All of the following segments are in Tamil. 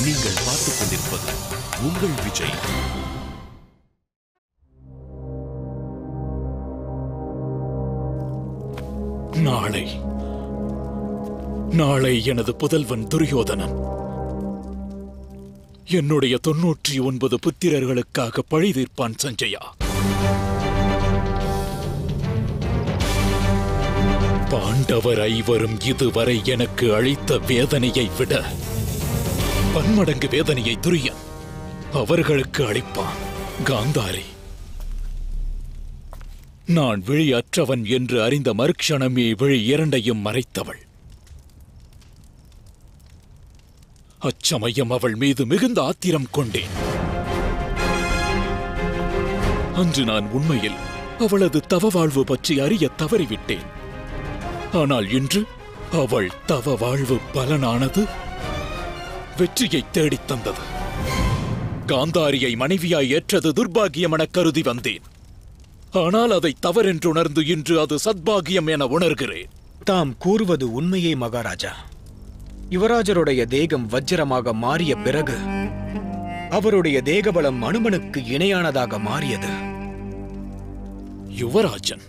நீங்கள் பார்த்துக் கொண்டிருப்பது உங்கள் விஜய் நாளை நாளை எனது புதல்வன் துரியோதனன் என்னுடைய தொன்னூற்றி ஒன்பது புத்திரர்களுக்காக பழி தீர்ப்பான் சஞ்சயா பாண்டவர் ஐவரும் இதுவரை எனக்கு அளித்த வேதனையை விட பன்மடங்கு வேதனையை துரியன் அவர்களுக்கு அளிப்பான் காந்தாரி நான் விழி அற்றவன் என்று அறிந்த மறுக்ஷணமே விழி இரண்டையும் மறைத்தவள் அச்சமயம் அவள் மீது மிகுந்த ஆத்திரம் கொண்டேன் அன்று நான் உண்மையில் அவளது தவ வாழ்வு பற்றி அறிய தவறிவிட்டேன் ஆனால் இன்று அவள் தவ வாழ்வு பலனானது வெற்றியை தேடித் தந்தது காந்தாரியை மனைவியாய் ஏற்றது துர்பாகியம் என கருதி வந்தேன் ஆனால் அதை தவறென்றுணர்ந்து இன்று அது சத்பாகியம் என உணர்கிறேன் தாம் கூறுவது உண்மையே மகாராஜா யுவராஜருடைய தேகம் வஜ்ரமாக மாறிய பிறகு அவருடைய தேகபலம் அனுமனுக்கு இணையானதாக மாறியது யுவராஜன்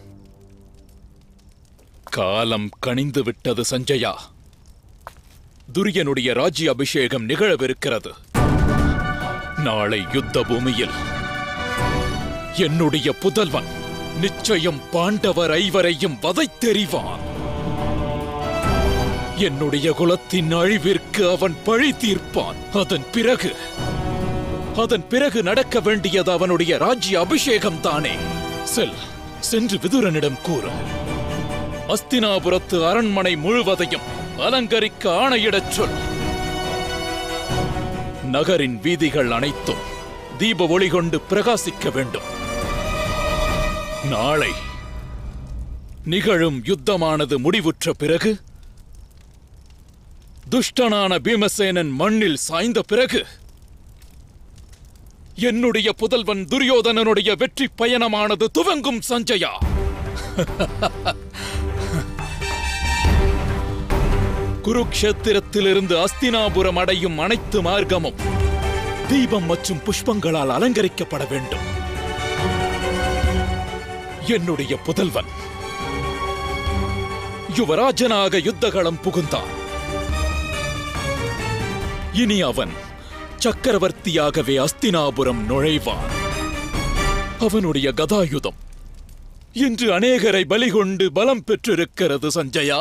காலம் கனிந்து விட்டது சஞ்சயா துரியனுடைய ராஜ்ய அபிஷேகம் நிகழவிருக்கிறது நாளை யுத்த பூமியில் என்னுடைய புதல்வன் நிச்சயம் பாண்டவர் ஐவரையும் வதைத்தெறிவான் என்னுடைய குலத்தின் அழிவிற்கு அவன் பழி தீர்ப்பான் அதன் பிறகு அதன் பிறகு நடக்க வேண்டியது அவனுடைய ராஜ்ய அபிஷேகம் தானே செல் சென்று விதுரனிடம் கூறு அஸ்தினாபுரத்து அரண்மனை முழுவதையும் அலங்கரிக்க ஆணையிடச் சொல் நகரின் வீதிகள் அனைத்தும் தீப ஒளி கொண்டு பிரகாசிக்க வேண்டும் நாளை நிகழும் யுத்தமானது முடிவுற்ற பிறகு துஷ்டனான பீமசேனன் மண்ணில் சாய்ந்த பிறகு என்னுடைய புதல்வன் துரியோதனனுடைய வெற்றி பயணமானது துவங்கும் சஞ்சயா குருக்ஷேத்திரத்திலிருந்து அஸ்தினாபுரம் அடையும் அனைத்து மார்க்கமும் தீபம் மற்றும் புஷ்பங்களால் அலங்கரிக்கப்பட வேண்டும் என்னுடைய புதல்வன் யுவராஜனாக யுத்தகளம் புகுந்தான் இனி அவன் சக்கரவர்த்தியாகவே அஸ்தினாபுரம் நுழைவான் அவனுடைய கதாயுதம் இன்று அநேகரை பலிகொண்டு பலம் பெற்றிருக்கிறது சஞ்சயா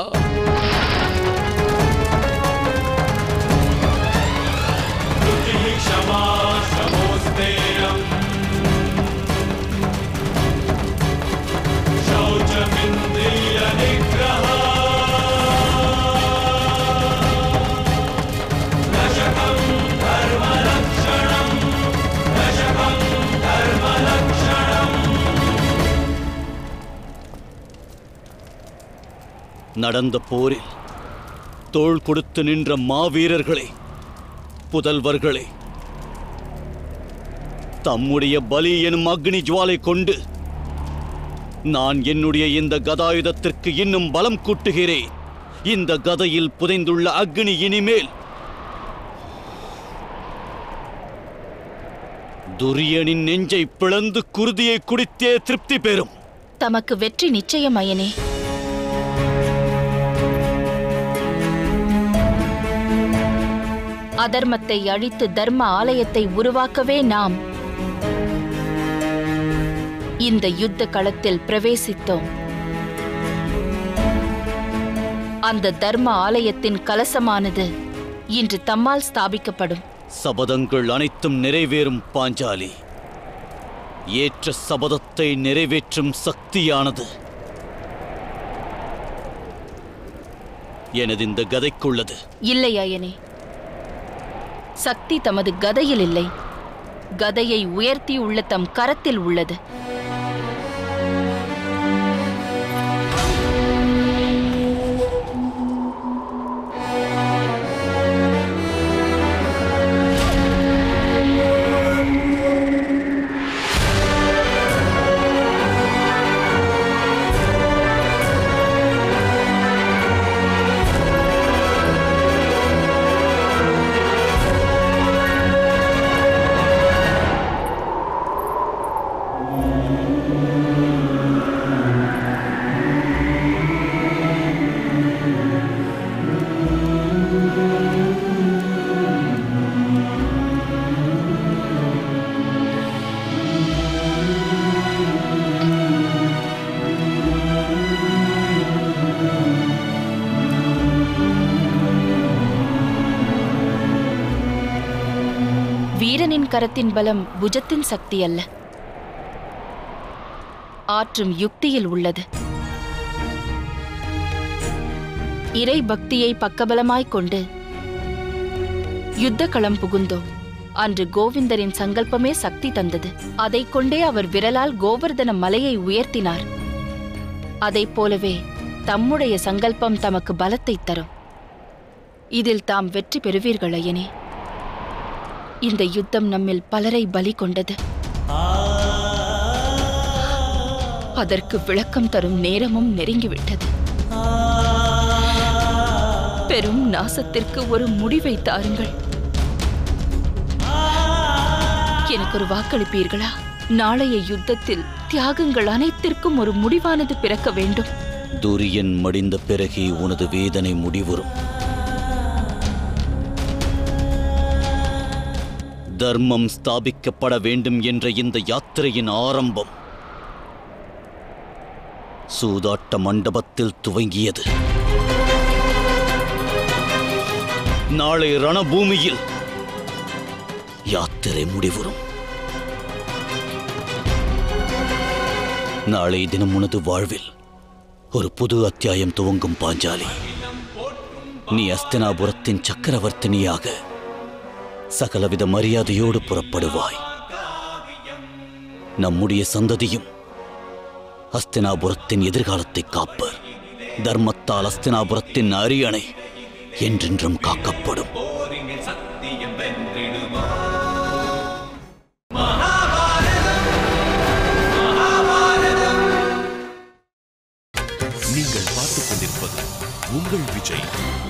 நடந்த போரில் தோள் கொடுத்து நின்ற மாவீரர்களே புதல்வர்களே தம்முடைய பலி எனும் அக்னி ஜுவாலை கொண்டு நான் என்னுடைய இந்த கதாயுதத்திற்கு இன்னும் பலம் கூட்டுகிறேன் இந்த கதையில் புதைந்துள்ள அக்னி இனிமேல் துரியனின் நெஞ்சை பிளந்து குருதியை குடித்தே திருப்தி பெறும் தமக்கு வெற்றி நிச்சயம் அயனே அதர்மத்தை அழித்து தர்ம ஆலயத்தை உருவாக்கவே நாம் இந்த யுத்த களத்தில் பிரவேசித்தோம் அந்த தர்ம ஆலயத்தின் கலசமானது இன்று தம்மால் ஸ்தாபிக்கப்படும் சபதங்கள் அனைத்தும் நிறைவேறும் பாஞ்சாலி ஏற்ற சபதத்தை நிறைவேற்றும் சக்தியானது எனது இந்த கதைக்குள்ளது இல்லை அயனே சக்தி தமது கதையில் இல்லை கதையை உயர்த்தியுள்ள தம் கரத்தில் உள்ளது ஆ வீரனின் கரத்தின் பலம் புஜத்தின் சக்தி அல்ல ஆற்றும் யுக்தியில் உள்ளது இறை பக்தியை பக்கபலமாய்க் கொண்டு யுத்த களம் புகுந்தோம் அன்று கோவிந்தரின் சங்கல்பமே சக்தி தந்தது அதைக் கொண்டே அவர் விரலால் கோவர்தன மலையை உயர்த்தினார் அதைப் போலவே தம்முடைய சங்கல்பம் தமக்கு பலத்தைத் தரும் இதில் தாம் வெற்றி பெறுவீர்கள் ஐயனே இந்த யுத்தம் நம்மில் பலரை பலி கொண்டது அதற்கு விளக்கம் தரும் நேரமும் நெருங்கிவிட்டது பெரும் நாசத்திற்கு ஒரு முடிவை தாருங்கள் எனக்கு ஒரு வாக்களிப்பீர்களா நாளைய யுத்தத்தில் தியாகங்கள் அனைத்திற்கும் ஒரு முடிவானது பிறக்க வேண்டும் துரியன் மடிந்த பிறகே உனது வேதனை முடிவுறும் தர்மம் ஸ்தாபிக்கப்பட வேண்டும் என்ற இந்த யாத்திரையின் ஆரம்பம் சூதாட்ட மண்டபத்தில் துவங்கியது நாளை ரணபூமியில் யாத்திரை முடிவுறும் நாளை தினம் உனது வாழ்வில் ஒரு புது அத்தியாயம் துவங்கும் பாஞ்சாலி நீ அஸ்தினாபுரத்தின் சக்கரவர்த்தினியாக சகலவித மரியாதையோடு புறப்படுவாய் நம்முடைய சந்ததியும் அஸ்தினாபுரத்தின் எதிர்காலத்தை காப்பர் தர்மத்தால் அஸ்தினாபுரத்தின் அரியணை என்றென்றும் காக்கப்படும் நீங்கள் பார்த்துக் கொண்டிருப்பது உங்கள் விஜய்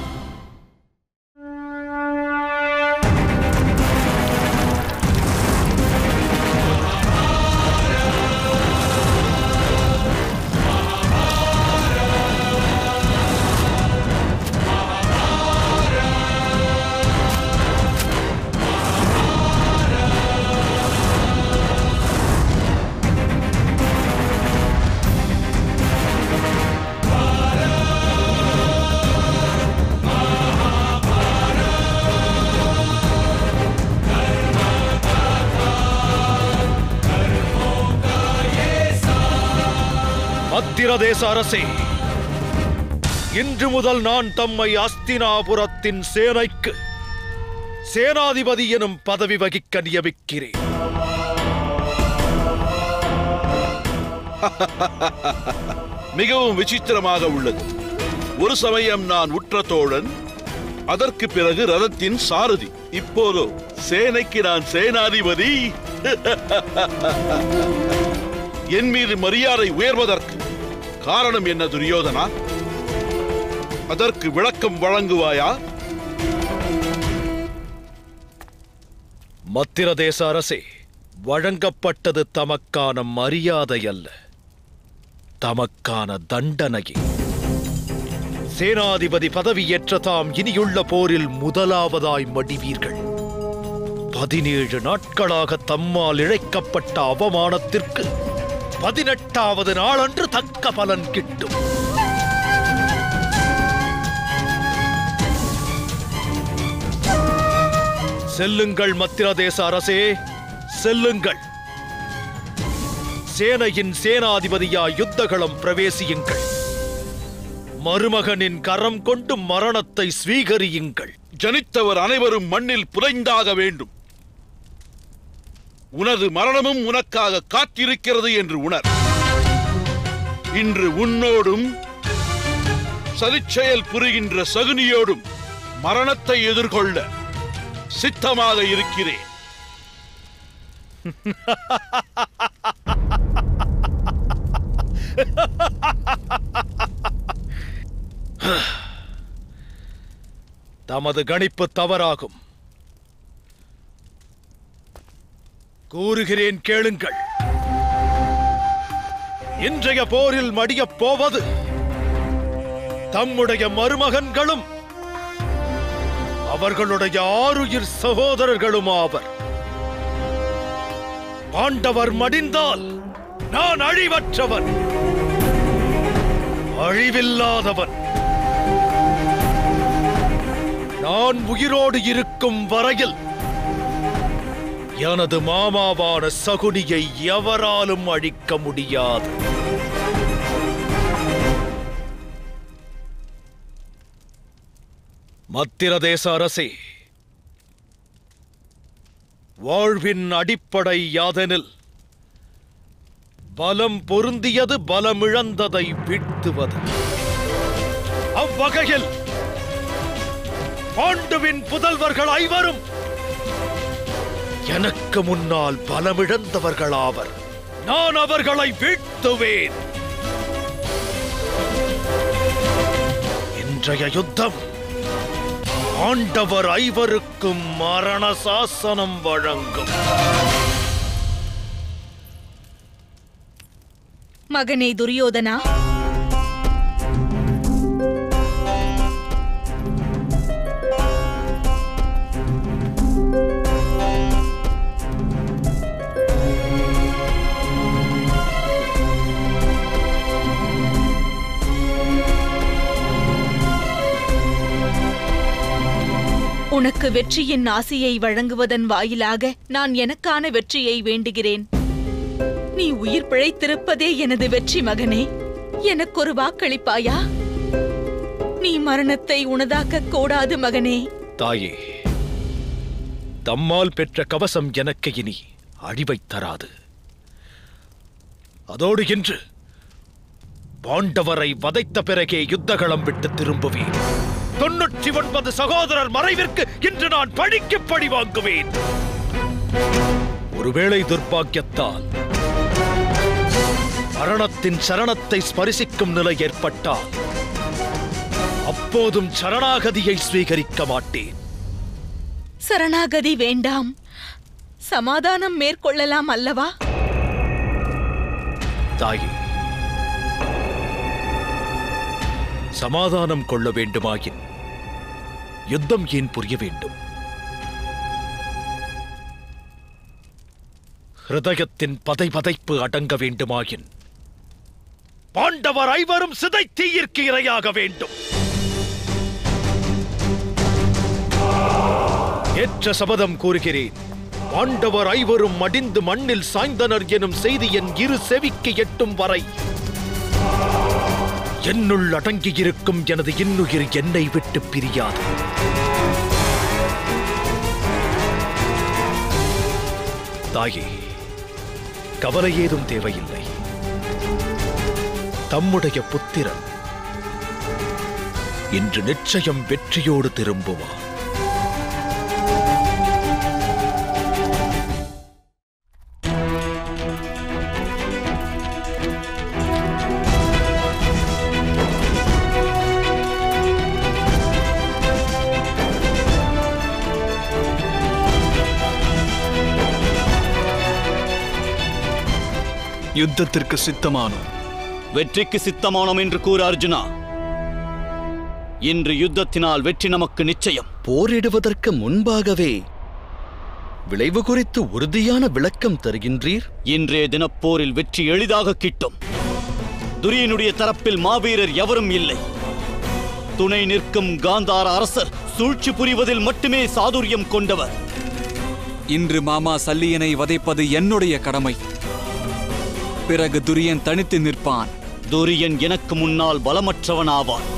மத்திரதேச அரசே இன்று முதல் நான் தம்மை அஸ்தினாபுரத்தின் சேனைக்கு சேனாதிபதி எனும் பதவி வகிக்க நியமிக்கிறேன் மிகவும் விசித்திரமாக உள்ளது ஒரு சமயம் நான் உற்ற தோழன் அதற்கு பிறகு ரதத்தின் சாரதி இப்போதோ சேனைக்கு நான் சேனாதிபதி என் மீது மரியாதை உயர்வதற்கு காரணம் என்ன துரியோதனா அதற்கு விளக்கம் வழங்குவாயா மத்திரதேச அரசே வழங்கப்பட்டது தமக்கான மரியாதை அல்ல தமக்கான தண்டனையே சேனாதிபதி பதவியேற்ற தாம் இனியுள்ள போரில் முதலாவதாய் மடிவீர்கள் பதினேழு நாட்களாக தம்மால் இழைக்கப்பட்ட அவமானத்திற்கு பதினெட்டாவது நாளன்று தக்க பலன் கிட்டும் செல்லுங்கள் மத்திரதேச அரசே செல்லுங்கள் சேனையின் சேனாதிபதியா யுத்தகளம் பிரவேசியுங்கள் மருமகனின் கரம் கொண்டு மரணத்தை ஸ்வீகரியுங்கள் ஜனித்தவர் அனைவரும் மண்ணில் புதைந்தாக வேண்டும் உனது மரணமும் உனக்காக காத்திருக்கிறது என்று உணர் இன்று உன்னோடும் சதிச்செயல் புரிகின்ற சகுனியோடும் மரணத்தை எதிர்கொள்ள சித்தமாக இருக்கிறேன் தமது கணிப்பு தவறாகும் கூறுகிறேன் கேளுங்கள் இன்றைய போரில் மடியப் போவது தம்முடைய மருமகன்களும் அவர்களுடைய ஆருயிர் சகோதரர்களும் ஆவர் பாண்டவர் மடிந்தால் நான் அழிவற்றவன் அழிவில்லாதவன் நான் உயிரோடு இருக்கும் வரையில் எனது மாமாவான சகுனியை எவராலும் அழிக்க முடியாது மத்திரதேச அரசே வாழ்வின் அடிப்படை யாதெனில் பலம் பொருந்தியது பலமிழந்ததை வீழ்த்துவது அவ்வகையில் பாண்டுவின் புதல்வர்கள் ஐவரும் எனக்கு முன்னால் பலமிழந்தவர்களாவர் நான் அவர்களை வீழ்த்துவேன் இன்றைய யுத்தம் ஆண்டவர் ஐவருக்கும் மரண சாசனம் வழங்கும் மகனே துரியோதனா உனக்கு வெற்றியின் ஆசையை வழங்குவதன் வாயிலாக நான் எனக்கான வெற்றியை வேண்டுகிறேன் நீ உயிர் பிழைத்திருப்பதே எனது வெற்றி மகனே எனக்கொரு வாக்களிப்பாயா நீ மரணத்தை உனதாக்க கூடாது மகனே தாயே தம்மால் பெற்ற கவசம் எனக்கு இனி அழிவைத் தராது அதோடு இன்று பாண்டவரை வதைத்த பிறகே யுத்தகளம் விட்டு திரும்புவேன் தொன்னூற்றி ஒன்பது சகோதரர் மறைவிற்கு இன்று நான் பழிக்கு பழி வாங்குவேன் ஒருவேளை துர்பாக்கியத்தால் மரணத்தின் சரணத்தை ஸ்பரிசிக்கும் நிலை ஏற்பட்டால் அப்போதும் சரணாகதியை ஸ்வீகரிக்க மாட்டேன் சரணாகதி வேண்டாம் சமாதானம் மேற்கொள்ளலாம் அல்லவா தாயே சமாதானம் கொள்ள வேண்டுமாயின் யுத்தம் ஏன் புரிய வேண்டும் ஹிருதயத்தின் பதை பதைப்பு அடங்க வேண்டுமாயின் பாண்டவர் ஐவரும் சிதை தீயிற்கு இரையாக வேண்டும் ஏற்ற சபதம் கூறுகிறேன் பாண்டவர் ஐவரும் மடிந்து மண்ணில் சாய்ந்தனர் எனும் செய்தி என் இரு செவிக்கு எட்டும் வரை என்னுள் அடங்கியிருக்கும் எனது இன்னுயிர் என்னை விட்டு பிரியாது தாயே கவலை ஏதும் தேவையில்லை தம்முடைய புத்திரன் இன்று நிச்சயம் வெற்றியோடு திரும்புவார் யுத்தத்திற்கு சித்தமானோம் வெற்றிக்கு சித்தமானோம் என்று கூற அர்ஜுனா இன்று யுத்தத்தினால் வெற்றி நமக்கு நிச்சயம் போரிடுவதற்கு முன்பாகவே விளைவு குறித்து உறுதியான விளக்கம் தருகின்றீர் இன்றைய தினப்போரில் வெற்றி எளிதாக கிட்டும் துரியனுடைய தரப்பில் மாவீரர் எவரும் இல்லை துணை நிற்கும் காந்தார அரசர் சூழ்ச்சி புரிவதில் மட்டுமே சாதுரியம் கொண்டவர் இன்று மாமா சல்லியனை வதைப்பது என்னுடைய கடமை பிறகு துரியன் தனித்து நிற்பான் துரியன் எனக்கு முன்னால் பலமற்றவனாவான்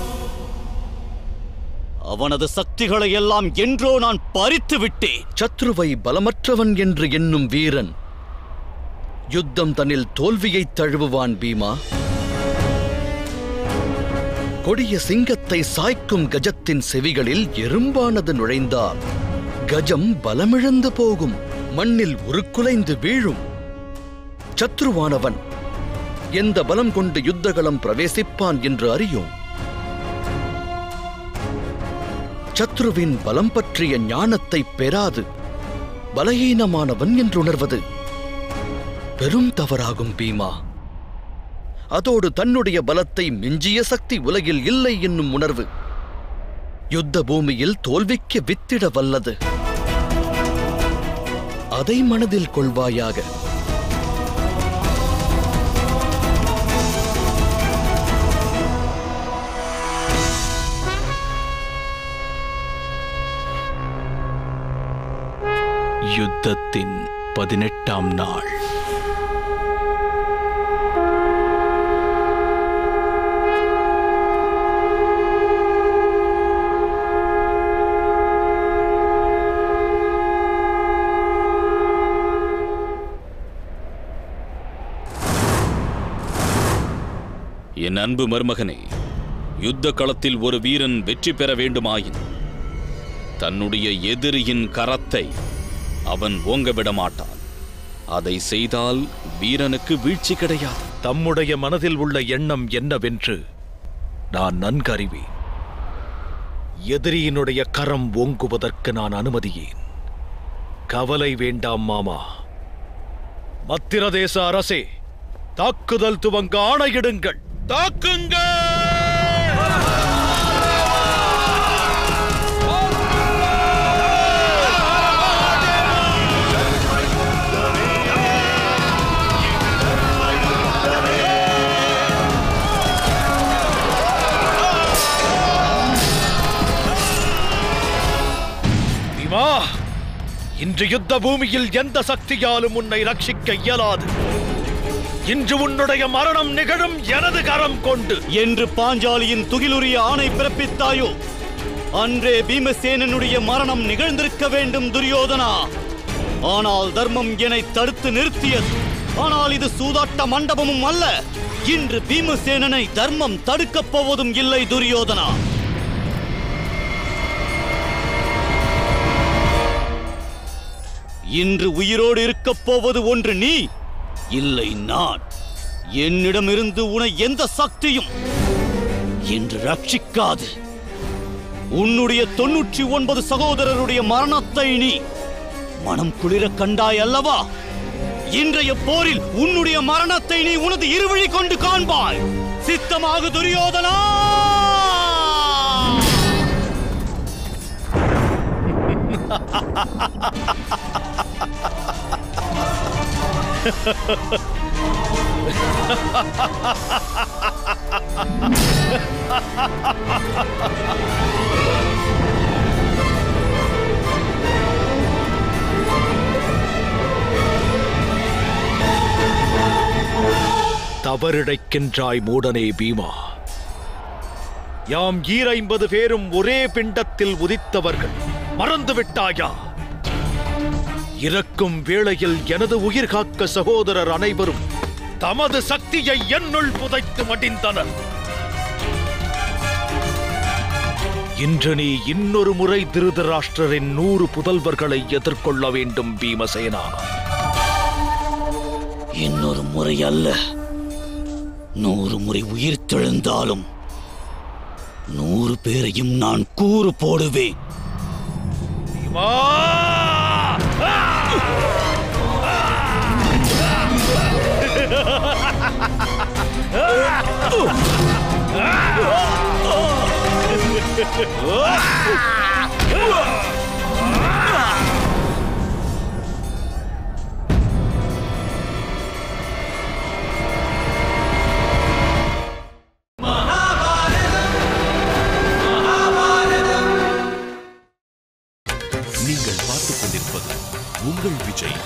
அவனது சக்திகளை எல்லாம் என்றோ நான் பறித்து விட்டேன் சத்ருவை பலமற்றவன் என்று எண்ணும் வீரன் யுத்தம் தன்னில் தோல்வியைத் தழுவுவான் பீமா கொடிய சிங்கத்தை சாய்க்கும் கஜத்தின் செவிகளில் எறும்பானது நுழைந்தால் கஜம் பலமிழந்து போகும் மண்ணில் உருக்குலைந்து வீழும் சத்ருவானவன் எந்த பலம் கொண்டு யுத்தகளம் பிரவேசிப்பான் என்று அறியோம் சத்ருவின் பலம் பற்றிய ஞானத்தை பெறாது பலஹீனமானவன் என்று உணர்வது பெரும் தவறாகும் பீமா அதோடு தன்னுடைய பலத்தை மிஞ்சிய சக்தி உலகில் இல்லை என்னும் உணர்வு யுத்த பூமியில் தோல்விக்கு வித்திட வல்லது அதை மனதில் கொள்வாயாக யுத்தத்தின் பதினெட்டாம் நாள் என் அன்பு மருமகனே யுத்த களத்தில் ஒரு வீரன் வெற்றி பெற வேண்டுமாயின் தன்னுடைய எதிரியின் கரத்தை அவன் ஓங்க விட மாட்டான் அதை செய்தால் வீரனுக்கு வீழ்ச்சி கிடையாது தம்முடைய மனதில் உள்ள எண்ணம் என்னவென்று நான் நன்கறிவேன் எதிரியினுடைய கரம் ஓங்குவதற்கு நான் அனுமதியேன் கவலை வேண்டாம் மாமா மத்திரதேச அரசே தாக்குதல் துவங்க ஆணையிடுங்கள் தாக்குங்கள் பீமா இன்று யுத்த பூமியில் எந்த சக்தியாலும் உன்னை ரட்சிக்க இயலாது இன்று உன்னுடைய மரணம் நிகழும் எனது கரம் கொண்டு என்று பாஞ்சாலியின் துகிலுரிய ஆணை பிறப்பித்தாயோ அன்றே பீமசேனனுடைய மரணம் நிகழ்ந்திருக்க வேண்டும் துரியோதனா ஆனால் தர்மம் என்னை தடுத்து நிறுத்தியது ஆனால் இது சூதாட்ட மண்டபமும் அல்ல இன்று பீமசேனனை தர்மம் தடுக்கப் போவதும் இல்லை துரியோதனா இன்று உயிரோடு இருக்கப் போவது ஒன்று நீ இல்லை நான் என்னிடமிருந்து உனை எந்த சக்தியும் இன்று ரட்சிக்காது உன்னுடைய தொன்னூற்றி ஒன்பது சகோதரருடைய மரணத்தை நீ மனம் குளிர கண்டாய் அல்லவா இன்றைய போரில் உன்னுடைய மரணத்தை நீ உனது இருவழி கொண்டு காண்பாய் சித்தமாக துரியோதனா தவறிழைக்கின்றாய் மூடனே பீமா யாம் ஈரைம்பது பேரும் ஒரே பிண்டத்தில் உதித்தவர்கள் மறந்து விட்டாயா இறக்கும் வேளையில் எனது உயிர் காக்க சகோதரர் அனைவரும் தமது சக்தியை என்னுள் புதைத்து மடிந்தனர் இன்று நீ இன்னொரு முறை திருதராஷ்டிரரின் நூறு புதல்வர்களை எதிர்கொள்ள வேண்டும் பீமசேனா இன்னொரு முறை அல்ல நூறு முறை உயிர் தெழுந்தாலும் நூறு பேரையும் நான் கூறு போடுவேன் பீமா! நீங்கள் பார்த்துக் கொண்டிருப்பது உங்கள் விஜய்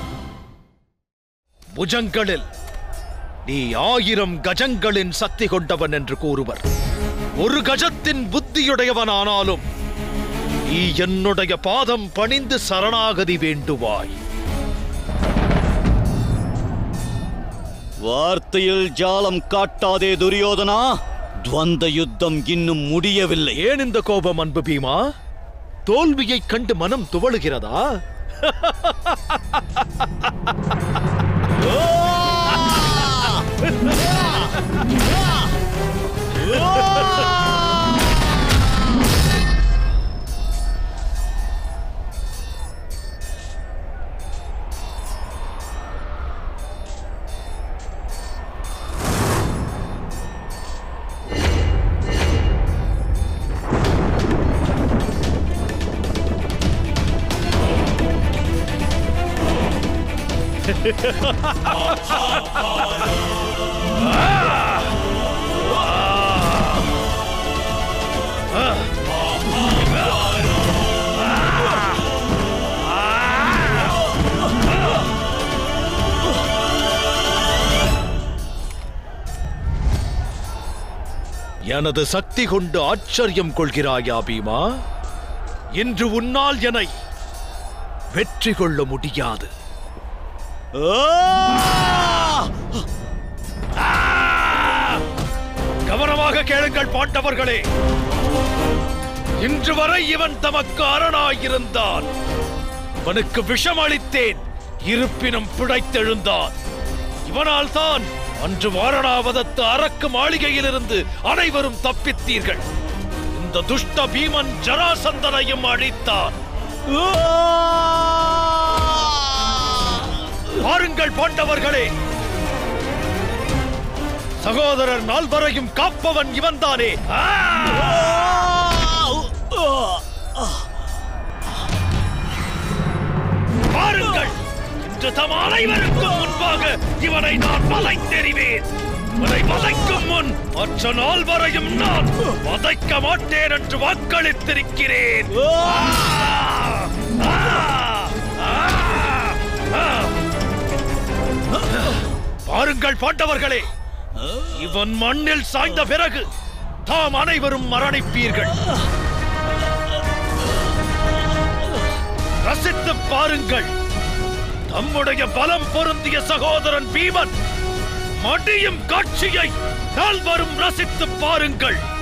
புஜங்களில் நீ ஆயிரம் கஜங்களின் சக்தி கொண்டவன் என்று கூறுவர் ஒரு கஜத்தின் புத்தியுடையவனானாலும் நீ என்னுடைய பாதம் பணிந்து சரணாகதி வேண்டுவாய் வார்த்தையில் ஜாலம் காட்டாதே துரியோதனா துவந்த யுத்தம் இன்னும் முடியவில்லை ஏன் இந்த கோபம் அன்பு பீமா தோல்வியைக் கண்டு மனம் துவளுகிறதா எனது சக்தி கொண்டு ஆச்சரியம் கொள்கிறாயா பீமா இன்று உன்னால் என்னை வெற்றி கொள்ள முடியாது கவனமாக கேளுங்கள் பாண்டவர்களே இன்று வரை இவன் தமக்கு அரணாயிருந்தான் இவனுக்கு விஷம் அளித்தேன் இருப்பினும் பிழைத்தெழுந்தான் இவனால் தான் அன்று வாரணாவதத்து அரக்கு மாளிகையிலிருந்து அனைவரும் தப்பித்தீர்கள் இந்த துஷ்ட பீமன் ஜராசந்தனையும் அழித்தான் பாருங்கள் பாண்டவர்களே சகோதரர் நால்வரையும் காப்பவன் இவன்தானே ஆ! பாருங்கள் இன்று தம் அனைவருக்கும் முன்பாக இவனை நான் வதைத்தெறிவேன் இவனை வதைக்கும் முன் மற்ற நால்வரையும் நான் வதைக்க மாட்டேன் என்று வாக்களித்திருக்கிறேன் ஆ! ஆ! ஆ! ஆ! பாருங்கள் பாண்டவர்களே இவன் மண்ணில் சாய்ந்த பிறகு தாம் அனைவரும் மரணிப்பீர்கள் ரசித்துப் பாருங்கள் தம்முடைய பலம் பொருந்திய சகோதரன் பீமன் மடியும் காட்சியை நால்வரும் ரசித்துப் பாருங்கள்